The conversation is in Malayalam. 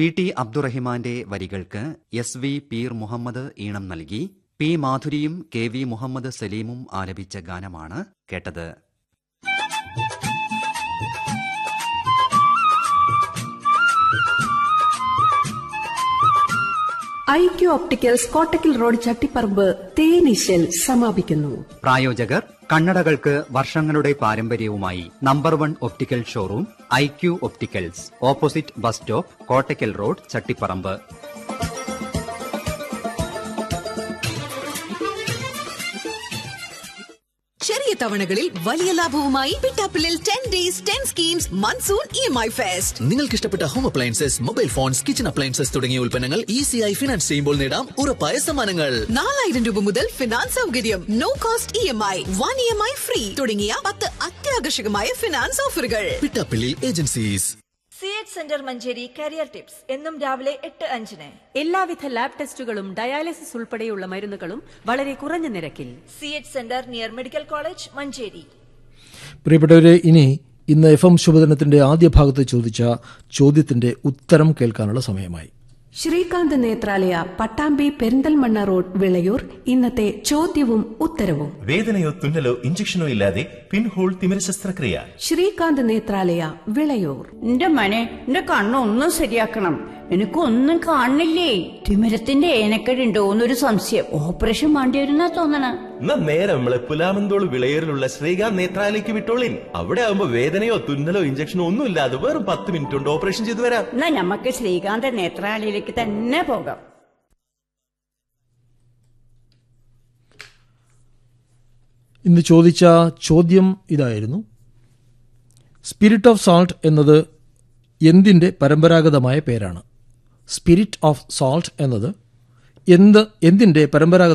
പി ടി അബ്ദുറഹിമാന്റെ വരികൾക്ക് എസ് വി പീർ മുഹമ്മദ് ഈണം നൽകി പി മാധുരിയും കെ വി മുഹമ്മദ് സലീമും ആലപിച്ച ഗാനമാണ് കേട്ടത് IQ opticals Kottakkal road Chattiparamba തേനീശൽ സമാപിക്കുന്നു പ്രായോജകർ കണ്ണടകൾക്ക് വർഷങ്ങളുടെ പാരമ്പര്യവുമായി number one optical showroom I Q opticals opposite bus stop Kottakkal road Chattiparamba ചെറിയ തവണകളിൽ വലിയ ലാഭവുമായി പിട്ടാപ്പിളിൽ ten days ten schemes monsoon E M I fest നിങ്ങൾക്ക് ഇഷ്ടപ്പെട്ട home appliances mobile phones kitchen appliances തുടങ്ങിയ ഉൽപ്പന്നങ്ങൾ ഈസിയായി ഫിനാൻസ് ചെയ്യുമ്പോൾ നേടാം ഉറപ്പായ സമ്മാനങ്ങൾ നാലായിരം രൂപ മുതൽ ഫിനാൻസ് സൗകര്യം no cost E M I one E M I free തുടങ്ങിയ പത്ത് അത്യാകർഷകമായ ഫിനാൻസ് ഓഫറുകൾ Pittappilly agencies C H centre Manjeri career tips എന്നും രാവിലെ എട്ട് അഞ്ചിന് എല്ലാവിധ ലാബ് ടെസ്റ്റുകളും ഡയാലിസിസ് ഉൾപ്പെടെയുള്ള മരുന്നുകളും വളരെ കുറഞ്ഞ നിരക്കിൽ C H centre near medical college Manjeri പ്രിയപ്പെട്ടവരെ ഇനി ഇന്ന് എഫ് എം ശുഭദിനത്തിന്റെ ആദ്യ ഭാഗത്ത് ചോദിച്ച ചോദ്യത്തിന്റെ ഉത്തരം കേൾക്കാനുള്ള സമയമായി ശ്രീകാന്ത് നേത്രാലയ പട്ടാമ്പി പെരിന്തൽമണ്ണ റോഡ് വിളയൂർ ഇന്നത്തെ ചോദ്യവും ഉത്തരവും വേദനയോ തുന്നലോ ഇഞ്ചക്ഷനോ ഇല്ലാതെ പിൻഹോൾ തിമിര ശസ്ത്രക്രിയ ശ്രീകാന്ത് നേത്രാലയ വിളയൂർ എന്റെ മനെ എന്റെ കണ്ണൊന്നും ശരിയാക്കണം എനിക്കൊന്നും കാണില്ലേ തിമിരത്തിന്റെ ഏനക്കേടുണ്ടോ എന്നൊരു സംശയം ഓപ്പറേഷൻ വേണ്ടി വരുന്നാ തോന്നണ എന്നാ നേരെ നമ്മളെ പുലാമന്തോൾ വിളയേറിലുള്ള ശ്രീകാന്ത് നേത്രാലയ്ക്ക് വിട്ടോളിൻ അവിടെ ആവുമ്പോ വേദനയോ തുന്നലോ ഇഞ്ചക്ഷനോ ഒന്നും ഇല്ലാതെ വെറും പത്ത് മിനിറ്റ് കൊണ്ട് ഓപ്പറേഷൻ ചെയ്തു വരാം എന്നാ ഞമ്മക്ക് ശ്രീകാന്ത നേത്രാലയിലേക്ക് തന്നെ പോകാം ഇന്ന് ചോദിച്ച ചോദ്യം ഇതായിരുന്നു സ്പിരിറ്റ് ഓഫ് സാൾട്ട് എന്നത് എന്തിന്റെ പരമ്പരാഗതമായ പേരാണ് സ്പിരിറ്റ് ഓഫ് സാൾട്ട് എന്നത് എന്ത് എന്തിന്റെ പരമ്പരാഗത